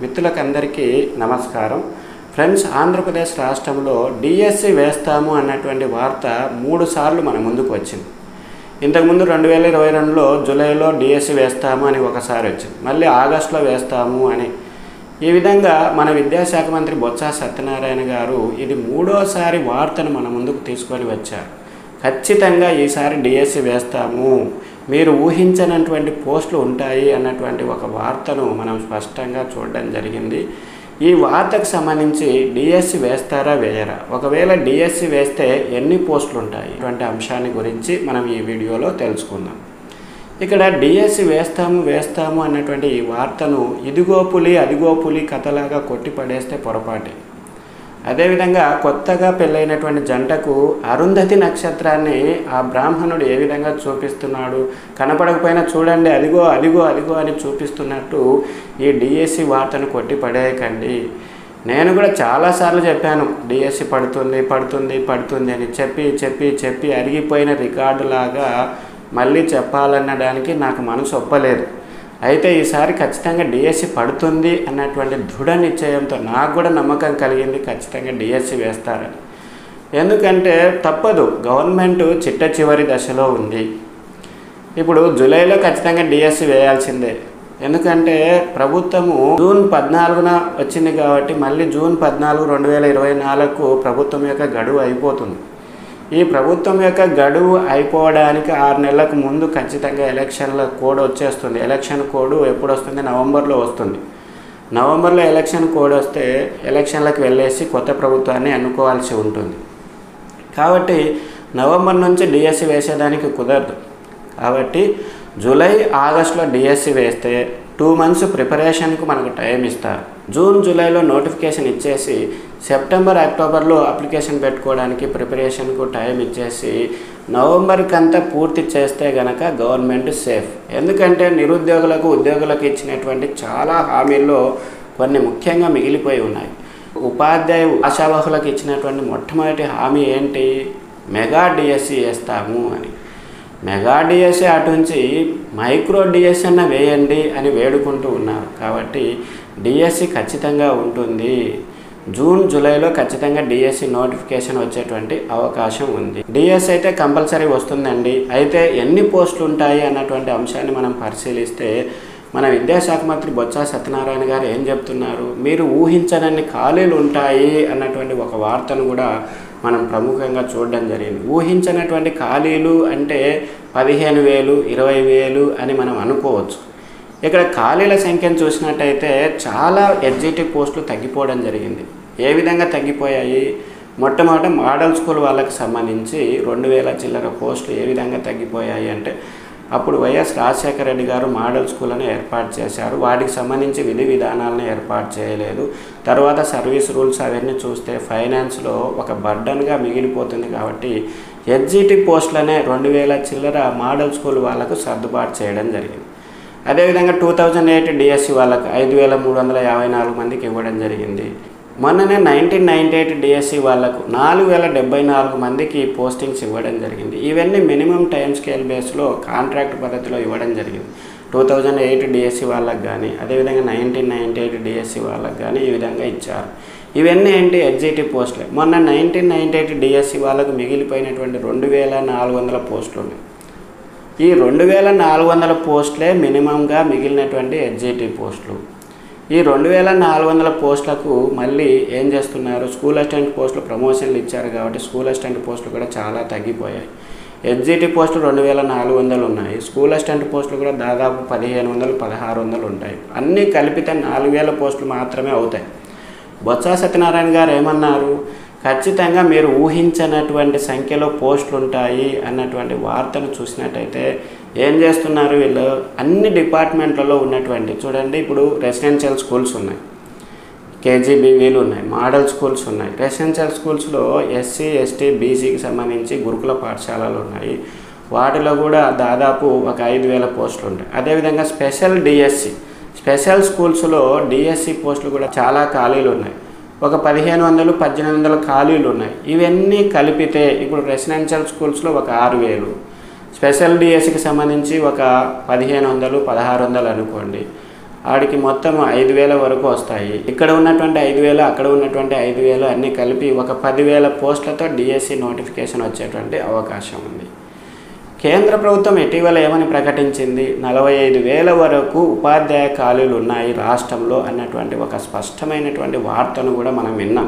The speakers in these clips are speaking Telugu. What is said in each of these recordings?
మిత్రులకు అందరికీ నమస్కారం ఫ్రెండ్స్ ఆంధ్రప్రదేశ్ రాష్ట్రంలో డిఎస్సి వేస్తాము అన్నటువంటి వార్త మూడు సార్లు మన ముందుకు వచ్చింది ఇంతకుముందు రెండు వేల ఇరవై రెండులో జూలైలో డిఎస్సి వేస్తాము అని ఒకసారి వచ్చింది మళ్ళీ ఆగస్టులో వేస్తాము అని ఈ విధంగా మన విద్యాశాఖ మంత్రి బొత్స సత్యనారాయణ గారు ఇది మూడోసారి వార్తను మన ముందుకు తీసుకొని వచ్చారు ఖచ్చితంగా ఈసారి డిఎస్సి వేస్తాము మీరు ఊహించనటువంటి పోస్టులు ఉంటాయి అన్నటువంటి ఒక వార్తను మనం స్పష్టంగా చూడడం జరిగింది ఈ వార్తకు సంబంధించి డిఎస్సి వేస్తారా వేయరా ఒకవేళ డిఎస్సి వేస్తే ఎన్ని పోస్టులు ఉంటాయి ఇటువంటి అంశాన్ని గురించి మనం ఈ వీడియోలో తెలుసుకుందాం ఇక్కడ డిఎస్సి వేస్తాము వేస్తాము అన్నటువంటి ఈ వార్తను ఇదిగో పులి అదిగో పులి కథలాగా కొట్టి పడేస్తే పొరపాటే అదేవిధంగా కొత్తగా పెళ్ళైనటువంటి జంటకు అరుంధతి నక్షత్రాన్ని ఆ బ్రాహ్మణుడు ఏ విధంగా చూపిస్తున్నాడు కనపడకపోయినా చూడండి అదిగో అదిగో అదిగో అని చూపిస్తున్నట్టు ఈ డిఎస్సి వార్తను కొట్టి పడేయకండి నేను కూడా చాలాసార్లు చెప్పాను డిఎస్సి పడుతుంది పడుతుంది పడుతుంది అని చెప్పి చెప్పి చెప్పి అరిగిపోయిన రికార్డులాగా మళ్ళీ చెప్పాలనడానికి నాకు మనసు ఒప్పలేదు అయితే ఈసారి ఖచ్చితంగా డిఎస్సి పడుతుంది అన్నటువంటి దృఢ నిశ్చయంతో నాకు కూడా నమ్మకం కలిగింది ఖచ్చితంగా డిఎస్సి వేస్తారని ఎందుకంటే తప్పదు గవర్నమెంట్ చిట్ట చివరి దశలో ఉంది ఇప్పుడు జూలైలో ఖచ్చితంగా డిఎస్సి వేయాల్సిందే ఎందుకంటే ప్రభుత్వము జూన్ పద్నాలుగున వచ్చింది కాబట్టి మళ్ళీ జూన్ పద్నాలుగు రెండు వేల ఇరవై నాలుగుకు ప్రభుత్వం యొక్క గడువు అయిపోతుంది ఈ ప్రభుత్వం యొక్క గడువు అయిపోవడానికి ఆరు నెలలకు ముందు ఖచ్చితంగా ఎలక్షన్ల కోడ్ వచ్చేస్తుంది ఎలక్షన్ కోడ్ ఎప్పుడు వస్తుంది నవంబర్లో వస్తుంది నవంబర్లో ఎలక్షన్ కోడ్ వస్తే ఎలక్షన్లకు వెళ్ళేసి కొత్త ప్రభుత్వాన్ని ఎన్నుకోవాల్సి ఉంటుంది కాబట్టి నవంబర్ నుంచి డిఎస్సి వేసేదానికి కుదరదు కాబట్టి జూలై ఆగస్టులో డిఎస్సి వేస్తే టూ మంత్స్ ప్రిపరేషన్కు మనకు టైం ఇస్తారు జూన్ జూలైలో నోటిఫికేషన్ ఇచ్చేసి సెప్టెంబర్ అక్టోబర్లో అప్లికేషన్ పెట్టుకోవడానికి ప్రిపరేషన్కు టైం ఇచ్చేసి నవంబర్కి అంతా పూర్తి చేస్తే గనక గవర్నమెంట్ సేఫ్ ఎందుకంటే నిరుద్యోగులకు ఉద్యోగులకు ఇచ్చినటువంటి చాలా హామీల్లో కొన్ని ముఖ్యంగా మిగిలిపోయి ఉన్నాయి ఉపాధ్యాయ ఆశావహులకు ఇచ్చినటువంటి మొట్టమొదటి హామీ ఏంటి మెగా డిఎస్సి వేస్తాము అని మెగా డిఎస్సి అటు నుంచి మైక్రో డిఎస్సి అన్న వేయండి అని వేడుకుంటూ ఉన్నారు కాబట్టి డిఎస్సి ఖచ్చితంగా ఉంటుంది జూన్ జూలైలో ఖచ్చితంగా డిఎస్సి నోటిఫికేషన్ వచ్చేటువంటి అవకాశం ఉంది డిఎస్సి అయితే కంపల్సరీ వస్తుందండి అయితే ఎన్ని పోస్టులు ఉంటాయి అన్నటువంటి అంశాన్ని మనం పరిశీలిస్తే మన విద్యాశాఖ మంత్రి బొత్స సత్యనారాయణ గారు ఏం చెప్తున్నారు మీరు ఊహించనన్ని ఖాళీలు ఉంటాయి అన్నటువంటి ఒక వార్తను కూడా మనం ప్రముఖంగా చూడడం జరిగింది ఊహించినటువంటి ఖాళీలు అంటే పదిహేను వేలు ఇరవై వేలు అని మనం అనుకోవచ్చు ఇక్కడ ఖాళీల సంఖ్యను చూసినట్టయితే చాలా ఎగ్జిటివ్ పోస్టులు తగ్గిపోవడం జరిగింది ఏ విధంగా తగ్గిపోయాయి మొట్టమొదట మోడల్ స్కూల్ వాళ్ళకి సంబంధించి రెండు వేల చిల్లర పోస్టులు ఏ విధంగా తగ్గిపోయాయి అంటే అప్పుడు వైఎస్ రాజశేఖర రెడ్డి గారు మోడల్ స్కూళ్ళను ఏర్పాటు చేశారు వాటికి సంబంధించి విధి విధానాలను ఏర్పాటు చేయలేదు తర్వాత సర్వీస్ రూల్స్ అవన్నీ చూస్తే ఫైనాన్స్లో ఒక బర్డన్గా మిగిలిపోతుంది కాబట్టి ఎగ్జిటి పోస్టులనే రెండు వేల చిల్లర మోడల్ స్కూల్ వాళ్ళకు సర్దుబాటు చేయడం జరిగింది అదేవిధంగా టూ థౌజండ్ ఎయిట్ డిఎస్సి వాళ్ళకు ఐదు వేల మూడు వందల యాభై నాలుగు మందికి ఇవ్వడం జరిగింది మొన్ననే నైన్టీన్ నైంటీ ఎయిట్ డిఎస్సి వాళ్ళకు నాలుగు వేల డెబ్బై నాలుగు మందికి పోస్టింగ్స్ ఇవ్వడం జరిగింది ఇవన్నీ మినిమం టైం స్కేల్ బేస్లో కాంట్రాక్ట్ పద్ధతిలో ఇవ్వడం జరిగింది టూ థౌజండ్ ఎయిట్ డిఎస్సి వాళ్ళకి కానీ అదేవిధంగా నైన్టీన్ నైంటీ ఎయిట్ డిఎస్సి వాళ్ళకి కానీ ఈ విధంగా ఇచ్చారు ఇవన్నీ ఏంటి ఎగ్జిటివ్ పోస్టులే మొన్న నైన్టీన్ నైంటీ ఎయిట్ డిఎస్సి వాళ్ళకు మిగిలిపోయినటువంటి రెండు వేల నాలుగు వందల పోస్టులు ఉన్నాయి ఈ రెండు వేల నాలుగు వందల పోస్టులే మినిమంగా మిగిలినటువంటి ఎగ్జిటివ్ పోస్టులు ఈ రెండు వేల నాలుగు వందల పోస్టులకు మళ్ళీ ఏం చేస్తున్నారు స్కూల్ అసిస్టెంట్ పోస్టులు ప్రమోషన్లు ఇచ్చారు కాబట్టి స్కూల్ అసిస్టెంట్ పోస్టులు కూడా చాలా తగ్గిపోయాయి ఎగ్జిటి పోస్టులు రెండు వేల నాలుగు వందలు ఉన్నాయి స్కూల్ అసిస్టెంట్ పోస్టులు కూడా దాదాపు పదిహేను వందలు పదహారు వందలు ఉంటాయి అన్నీ కలిపితే నాలుగు వేల పోస్టులు మాత్రమే అవుతాయి బొత్స సత్యనారాయణ గారు ఏమన్నారు ఖచ్చితంగా మీరు ఊహించనటువంటి సంఖ్యలో పోస్టులు ఉంటాయి అన్నటువంటి వార్తను చూసినట్టయితే ఏం చేస్తున్నారు వీళ్ళు అన్ని డిపార్ట్మెంట్లలో ఉన్నటువంటి చూడండి ఇప్పుడు రెసిడెన్షియల్ స్కూల్స్ ఉన్నాయి కేజీబీవీలు ఉన్నాయి మోడల్ స్కూల్స్ ఉన్నాయి రెసిడెన్షియల్ స్కూల్స్లో ఎస్సీ ఎస్టీ బీసీకి సంబంధించి గురుకుల పాఠశాలలు ఉన్నాయి వాటిలో కూడా దాదాపు ఒక ఐదు వేల పోస్టులు ఉంటాయి అదేవిధంగా స్పెషల్ డిఎస్సి స్పెషల్ స్కూల్స్లో డిఎస్సి పోస్టులు కూడా చాలా ఖాళీలు ఉన్నాయి ఒక పదిహేను వందలు పద్దెనిమిది వందల ఖాళీలు ఉన్నాయి ఇవన్నీ కలిపితే ఇప్పుడు రెసిడెన్షియల్ స్కూల్స్లో ఒక ఆరు వేలు స్పెషల్ డిఎస్సికి సంబంధించి ఒక పదిహేను వందలు పదహారు వందలు అనుకోండి ఆడికి మొత్తం ఐదు వేల వరకు వస్తాయి ఇక్కడ ఉన్నటువంటి ఐదు వేలు అక్కడ ఉన్నటువంటి ఐదు వేలు అన్నీ కలిపి ఒక పదివేల పోస్టులతో డిఎస్సి నోటిఫికేషన్ వచ్చేటువంటి అవకాశం ఉంది కేంద్ర ప్రభుత్వం ఇటీవల ఏమని ప్రకటించింది నలభై ఐదు వేల వరకు ఉపాధ్యాయ ఖాళీలు ఉన్నాయి రాష్ట్రంలో అన్నటువంటి ఒక స్పష్టమైనటువంటి వార్తను కూడా మనం విన్నాం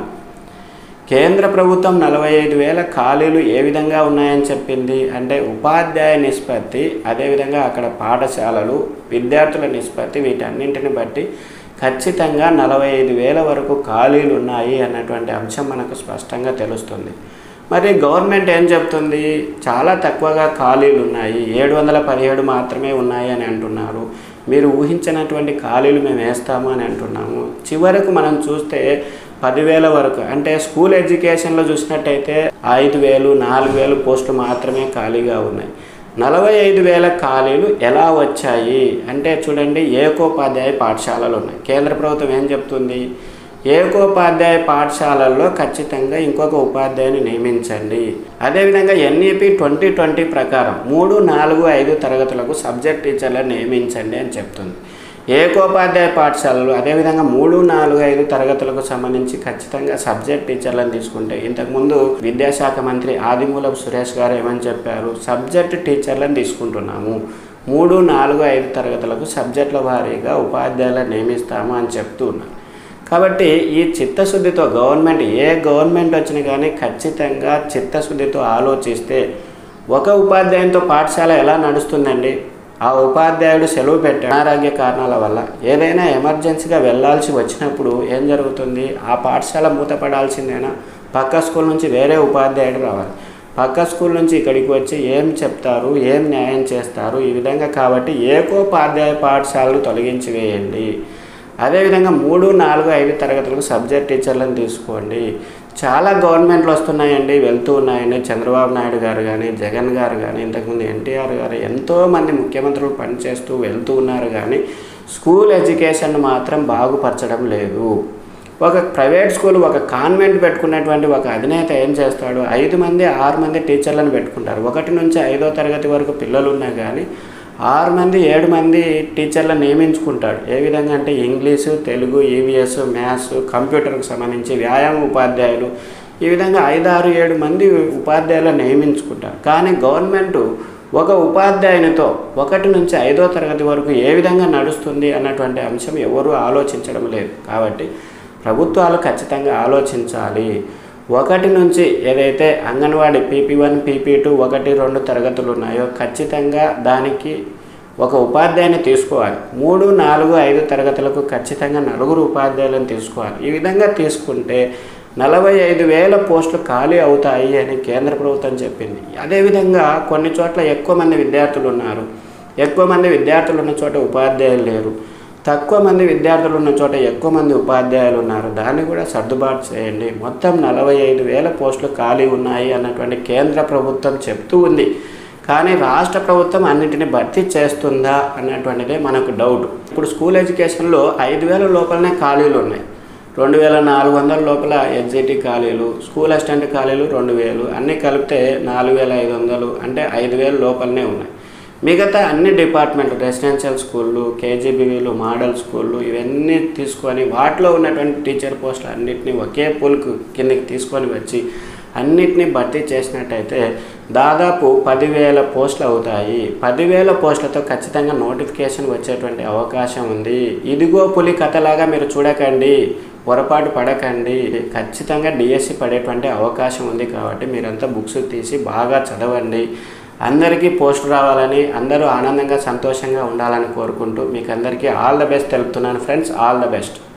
కేంద్ర ప్రభుత్వం నలభై ఐదు వేల ఖాళీలు ఏ విధంగా ఉన్నాయని చెప్పింది అంటే ఉపాధ్యాయ నిష్పత్తి అదేవిధంగా అక్కడ పాఠశాలలు విద్యార్థుల నిష్పత్తి వీటన్నింటిని బట్టి ఖచ్చితంగా నలభై ఐదు వేల వరకు ఖాళీలు ఉన్నాయి అన్నటువంటి అంశం మనకు స్పష్టంగా తెలుస్తుంది మరి గవర్నమెంట్ ఏం చెప్తుంది చాలా తక్కువగా ఖాళీలు ఉన్నాయి ఏడు వందల పదిహేడు మాత్రమే ఉన్నాయి అని అంటున్నారు మీరు ఊహించినటువంటి ఖాళీలు మేము వేస్తాము అని అంటున్నాము చివరకు మనం చూస్తే పదివేల వరకు అంటే స్కూల్ ఎడ్యుకేషన్లో చూసినట్టయితే ఐదు వేలు నాలుగు వేలు పోస్టులు మాత్రమే ఖాళీగా ఉన్నాయి నలభై ఐదు వేల ఖాళీలు ఎలా వచ్చాయి అంటే చూడండి ఏకోపాధ్యాయ పాఠశాలలు ఉన్నాయి కేంద్ర ప్రభుత్వం ఏం చెప్తుంది ఏకోపాధ్యాయ పాఠశాలల్లో ఖచ్చితంగా ఇంకొక ఉపాధ్యాయుని నియమించండి అదేవిధంగా ఎన్ఈపి ట్వంటీ ట్వంటీ ప్రకారం మూడు నాలుగు ఐదు తరగతులకు సబ్జెక్ట్ టీచర్లను నియమించండి అని చెప్తుంది ఏకోపాధ్యాయ పాఠశాలలు అదేవిధంగా మూడు నాలుగు ఐదు తరగతులకు సంబంధించి ఖచ్చితంగా సబ్జెక్ట్ టీచర్లను తీసుకుంటే ఇంతకుముందు విద్యాశాఖ మంత్రి ఆదిమూలపు సురేష్ గారు ఏమని చెప్పారు సబ్జెక్ట్ టీచర్లను తీసుకుంటున్నాము మూడు నాలుగు ఐదు తరగతులకు సబ్జెక్టుల వారీగా ఉపాధ్యాయులను నియమిస్తాము అని చెప్తూ ఉన్నారు కాబట్టి ఈ చిత్తశుద్ధితో గవర్నమెంట్ ఏ గవర్నమెంట్ వచ్చినా కానీ ఖచ్చితంగా చిత్తశుద్ధితో ఆలోచిస్తే ఒక ఉపాధ్యాయునితో పాఠశాల ఎలా నడుస్తుందండి ఆ ఉపాధ్యాయుడు సెలవు పెట్టాడు అనారోగ్య కారణాల వల్ల ఏదైనా ఎమర్జెన్సీగా వెళ్ళాల్సి వచ్చినప్పుడు ఏం జరుగుతుంది ఆ పాఠశాల మూతపడాల్సిందేనా పక్క స్కూల్ నుంచి వేరే ఉపాధ్యాయుడు రావాలి పక్క స్కూల్ నుంచి ఇక్కడికి వచ్చి ఏం చెప్తారు ఏం న్యాయం చేస్తారు ఈ విధంగా కాబట్టి ఏకోపాధ్యాయ పాఠశాలలు తొలగించి వేయండి అదేవిధంగా మూడు నాలుగు ఐదు తరగతులకు సబ్జెక్ట్ టీచర్లను తీసుకోండి చాలా గవర్నమెంట్లు వస్తున్నాయండి వెళ్తూ ఉన్నాయండి చంద్రబాబు నాయుడు గారు కానీ జగన్ గారు కానీ ఇంతకుముందు ఎన్టీఆర్ గారు ఎంతోమంది ముఖ్యమంత్రులు పనిచేస్తూ వెళ్తూ ఉన్నారు కానీ స్కూల్ ఎడ్యుకేషన్ మాత్రం బాగుపరచడం లేదు ఒక ప్రైవేట్ స్కూల్ ఒక కాన్వెంట్ పెట్టుకున్నటువంటి ఒక అధినేత ఏం చేస్తాడు ఐదు మంది ఆరు మంది టీచర్లను పెట్టుకుంటారు ఒకటి నుంచి ఐదో తరగతి వరకు పిల్లలు ఉన్నా కానీ ఆరు మంది ఏడు మంది టీచర్లను నియమించుకుంటాడు ఏ విధంగా అంటే ఇంగ్లీషు తెలుగు ఈవీఎస్ మ్యాథ్స్ కంప్యూటర్కి సంబంధించి వ్యాయామ ఉపాధ్యాయులు ఈ విధంగా ఐదు ఆరు ఏడు మంది ఉపాధ్యాయులను నియమించుకుంటారు కానీ గవర్నమెంట్ ఒక ఉపాధ్యాయునితో ఒకటి నుంచి ఐదో తరగతి వరకు ఏ విధంగా నడుస్తుంది అన్నటువంటి అంశం ఎవరూ ఆలోచించడం లేదు కాబట్టి ప్రభుత్వాలు ఖచ్చితంగా ఆలోచించాలి ఒకటి నుంచి ఏదైతే anganwadi PP one PP two ఒకటి రెండు తరగతులు ఉన్నాయో ఖచ్చితంగా దానికి ఒక ఉపాధ్యాయుని తీసుకోవాలి మూడు నాలుగు ఐదు తరగతులకు ఖచ్చితంగా నలుగురు ఉపాధ్యాయులను తీసుకోవాలి ఈ విధంగా తీసుకుంటే నలభై ఐదు వేల పోస్టులు ఖాళీ అవుతాయి అని కేంద్ర ప్రభుత్వం చెప్పింది అదేవిధంగా కొన్ని చోట్ల ఎక్కువ మంది విద్యార్థులు ఉన్నారు ఎక్కువ మంది విద్యార్థులు ఉన్న చోట ఉపాధ్యాయులు లేరు తక్కువ మంది విద్యార్థులు ఉన్న చోట ఎక్కువ మంది ఉపాధ్యాయులు ఉన్నారు దాన్ని కూడా సర్దుబాటు చేయండి మొత్తం నలభై ఐదు వేల పోస్టులు ఖాళీ ఉన్నాయి అన్నటువంటి కేంద్ర ప్రభుత్వం చెప్తూ ఉంది కానీ రాష్ట్ర ప్రభుత్వం అన్నింటిని భర్తీ చేస్తుందా అన్నటువంటిదే మనకు డౌట్ ఇప్పుడు స్కూల్ ఎడ్యుకేషన్లో ఐదు వేల లోపలనే ఖాళీలు ఉన్నాయి రెండు వేల నాలుగు వందల లోపల ఎగ్జిటి ఖాళీలు స్కూల్ అసిస్టెంట్ ఖాళీలు రెండు వేలు అన్నీ కలిపితే నాలుగు వేల ఐదు వందలు అంటే ఐదు వేల లోపలనే ఉన్నాయి మిగతా అన్ని డిపార్ట్మెంట్లు రెసిడెన్షియల్ స్కూళ్ళు కేజీబీవీలు మోడల్ స్కూళ్ళు ఇవన్నీ తీసుకొని వాటిలో ఉన్నటువంటి టీచర్ పోస్టులు అన్నింటినీ ఒకే పూల్కు కిందకి తీసుకొని వచ్చి అన్నిటినీ భర్తీ చేసినట్టయితే దాదాపు పదివేల పోస్టులు అవుతాయి పదివేల పోస్టులతో ఖచ్చితంగా నోటిఫికేషన్ వచ్చేటువంటి అవకాశం ఉంది ఇదిగో పులి కథలాగా మీరు చూడకండి పొరపాటు పడకండి ఖచ్చితంగా డిఎస్సి పడేటువంటి అవకాశం ఉంది కాబట్టి మీరంతా బుక్స్ తీసి బాగా చదవండి అందరికీ పోస్ట్ రావాలని అందరూ ఆనందంగా సంతోషంగా ఉండాలని కోరుకుంటూ మీకు అందరికీ ఆల్ ద బెస్ట్ తెలుపుతున్నాను ఫ్రెండ్స్ ఆల్ ద బెస్ట్